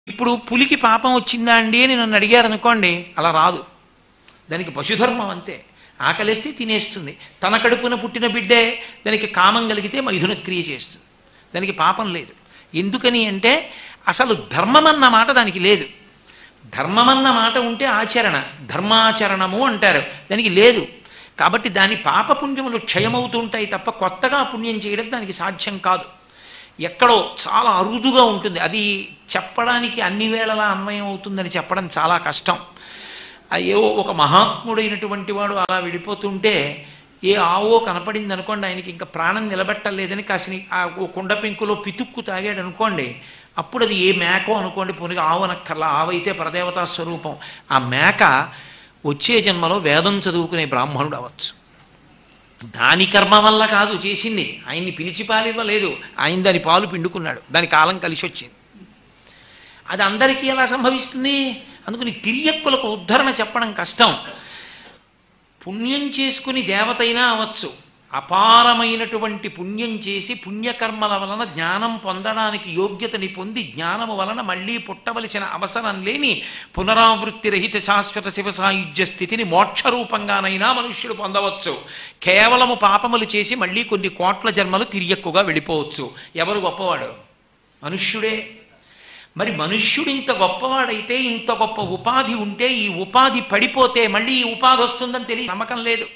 ఇప్పుడు పులికి పాపం వచ్చిందా అండి అని నన్ను అడిగారు అనుకోండి అలా రాదు దానికి పశుధర్మం అంతే ఆకలిస్తే తినేస్తుంది తన కడుపున పుట్టిన బిడ్డే దానికి కామం కలిగితే మైథున క్రియ చేస్తుంది దానికి పాపం లేదు ఎందుకని అంటే అసలు ధర్మం అన్న మాట దానికి లేదు ధర్మం అన్న మాట ఉంటే ఆచరణ ధర్మాచరణము అంటారు దానికి లేదు కాబట్టి దాని పాపపుణ్యములు క్షయమవుతుంటాయి తప్ప కొత్తగా పుణ్యం చేయడం దానికి సాధ్యం కాదు ఎక్కడో చాలా అరుదుగా ఉంటుంది అది చెప్పడానికి అన్ని వేళలా అన్వయం అవుతుందని చెప్పడం చాలా కష్టం అయ్యో ఒక మహాత్ముడైనటువంటి వాడు అలా వెళ్ళిపోతుంటే ఏ ఆవో కనపడింది అనుకోండి ఆయనకి ఇంకా ప్రాణం నిలబెట్టలేదని కాసిన ఆ ఓ కుండ పెంకులో పితుక్కు తాగాడు అనుకోండి అప్పుడు అది ఏ మేకో అనుకోండి పొనిగా ఆవు అనక్కర్లా ఆవైతే పరదేవతా స్వరూపం ఆ మేక వచ్చే జన్మలో వేదం చదువుకునే బ్రాహ్మణుడు అవ్వచ్చు దాని కర్మ వల్ల కాదు చేసింది ఆయన్ని పిలిచి పాలివ్వలేదు ఆయన దాని పాలు పిండుకున్నాడు దాని కాలం కలిసి వచ్చింది అది అందరికీ ఎలా సంభవిస్తుంది అందుకని తిరియక్కులకు ఉద్ధరణ చెప్పడం కష్టం పుణ్యం చేసుకుని దేవతైనా అవచ్చు అపారమైనటువంటి పుణ్యం చేసి పుణ్యకర్మల వలన జ్ఞానం పొందడానికి యోగ్యతని పొంది జ్ఞానము వలన మళ్ళీ పుట్టవలసిన అవసరం లేని పునరావృత్తి రహిత శాశ్వత శివ సాయుధ్య స్థితిని మోక్షరూపంగానైనా మనుష్యుడు పొందవచ్చు కేవలము పాపములు చేసి మళ్ళీ కొన్ని కోట్ల జన్మలు తిరియక్కుగా వెళ్ళిపోవచ్చు ఎవరు గొప్పవాడు మనుష్యుడే మరి మనుష్యుడు ఇంత గొప్పవాడైతే ఇంత గొప్ప ఉపాధి ఉంటే ఈ ఉపాధి పడిపోతే మళ్ళీ ఈ ఉపాధి వస్తుందని తెలియ నమ్మకం లేదు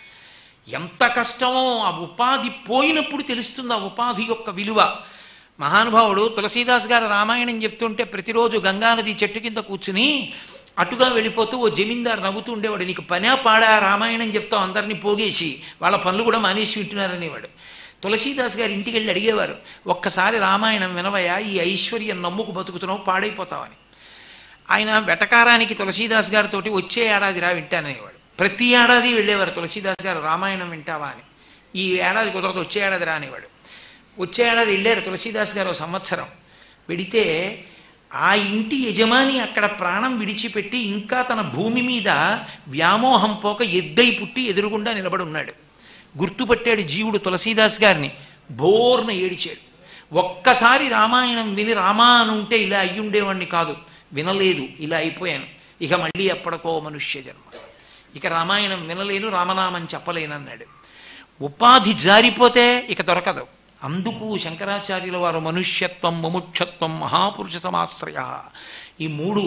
ఎంత కష్టమో ఆ ఉపాధి పోయినప్పుడు తెలుస్తుంది ఆ ఉపాధి యొక్క విలువ మహానుభావుడు తులసీదాస్ గారు రామాయణం చెప్తుంటే ప్రతిరోజు గంగానది చెట్టు కింద కూర్చుని అటుగా వెళ్ళిపోతూ ఓ జమీందారు నవ్వుతూ ఉండేవాడు నీకు పనే పాడా రామాయణం చెప్తావు అందరినీ పోగేసి వాళ్ళ పనులు కూడా మానేసి వింటున్నారనేవాడు తులసీదాస్ గారి ఇంటికి వెళ్ళి అడిగేవారు ఒక్కసారి రామాయణం వినవయా ఈ ఐశ్వర్యం నమ్ముకు బతుకుతున్నావు పాడైపోతావని ఆయన వెటకారానికి తులసీదాస్ గారితోటి వచ్చే ఏడాది రా వింటాననేవాడు ప్రతి ఏడాది వెళ్ళేవారు తులసీదాస్ గారు రామాయణం వింటావా అని ఈ ఏడాది కుదరదు వచ్చే ఏడాది రానివాడు వచ్చే ఏడాది వెళ్ళారు తులసీదాస్ గారు ఓ సంవత్సరం వెడితే ఆ ఇంటి యజమాని అక్కడ ప్రాణం విడిచిపెట్టి ఇంకా తన భూమి మీద వ్యామోహం పోక ఎద్దై పుట్టి ఎదురుగుండా నిలబడి ఉన్నాడు గుర్తుపట్టాడు జీవుడు తులసీదాస్ గారిని బోర్న ఏడిచాడు ఒక్కసారి రామాయణం విని రామా అని ఉంటే ఇలా అయ్యుండేవాడిని కాదు వినలేదు ఇలా అయిపోయాను ఇక మళ్ళీ ఎప్పటికో మనుష్య జన్మ ఇక రామాయణం వినలేను రామనామం చెప్పలేను అన్నాడు ఉపాధి జారిపోతే ఇక దొరకదు అందుకు శంకరాచార్యుల వారు మనుష్యత్వం ముముక్షత్వం మహాపురుష సమాశ్రయ ఈ మూడు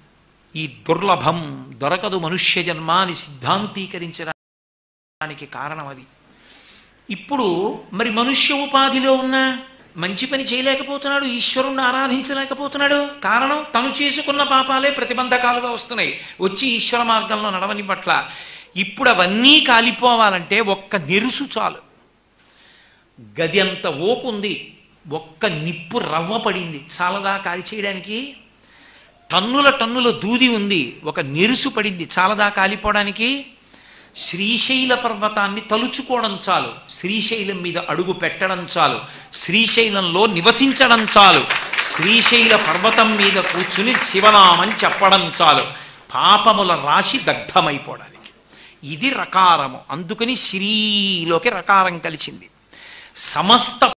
ఈ దుర్లభం దొరకదు మనుష్య జన్మ అని సిద్ధాంతీకరించడానికి కారణం అది ఇప్పుడు మరి మనుష్య ఉపాధిలో ఉన్న మంచి పని చేయలేకపోతున్నాడు ఈశ్వరుణ్ణి ఆరాధించలేకపోతున్నాడు కారణం తను చేసుకున్న పాపాలే ప్రతిబంధకాలుగా వస్తున్నాయి వచ్చి ఈశ్వర మార్గంలో నడవని పట్ల ఇప్పుడు అవన్నీ కాలిపోవాలంటే ఒక్క నెరుసు చాలు గది అంత ఓకుంది ఒక్క నిప్పు రవ్వ పడింది చాలదా కాల్చేయడానికి టన్నుల టన్నుల దూది ఉంది ఒక నెరుసు పడింది చాలదా కాలిపోవడానికి శ్రీశైల పర్వతాన్ని తలుచుకోవడం చాలు శ్రీశైలం మీద అడుగు పెట్టడం చాలు శ్రీశైలంలో నివసించడం చాలు శ్రీశైల పర్వతం మీద కూర్చుని శివనామం చెప్పడం చాలు పాపముల రాశి దగ్ధమైపోవడానికి ఇది రకారము అందుకని శ్రీలోకి రకారం కలిసింది సమస్త